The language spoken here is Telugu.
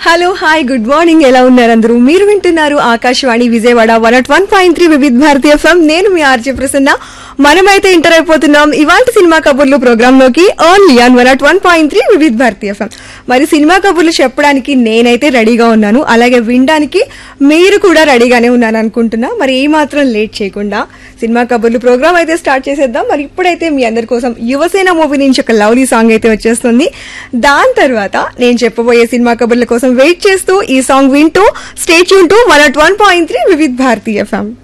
హలో హాయ్ గుడ్ మార్నింగ్ ఎలా ఉన్నారు అందరూ మీరు వింటున్నారు Akashvani Vijayawada one at one point three Vividh Bharati FM నేను మీ ఆర్జే ప్రసన్న మనమైతే ఎంటర్ అయిపోతున్నాం ఇవాళ సినిమా కబుర్లు ప్రోగ్రామ్ లోకి only on one at one point three Vividh Bharati FM మరి సినిమా కబుర్లు చెప్పడానికి నేనైతే రెడీగా ఉన్నాను అలాగే వినడానికి మీరు కూడా రెడీగానే ఉన్నాను అనుకుంటున్నా మరి ఏ మాత్రం లేట్ చేయకుండా సినిమా కబుర్లు ప్రోగ్రామ్ అయితే స్టార్ట్ చేసేద్దాం మరి ఇప్పుడైతే మీ అందరి కోసం యువసేన మూవీ నుంచి ఒక లవ్లీ సాంగ్ అయితే వచ్చేస్తుంది దాని తర్వాత నేను చెప్పబోయే సినిమా కబుర్ల కోసం వెయిట్ చేస్తూ ఈ సాంగ్ వింటూ స్టేట్ యూన్ to one at one point three Vividh Bharati FM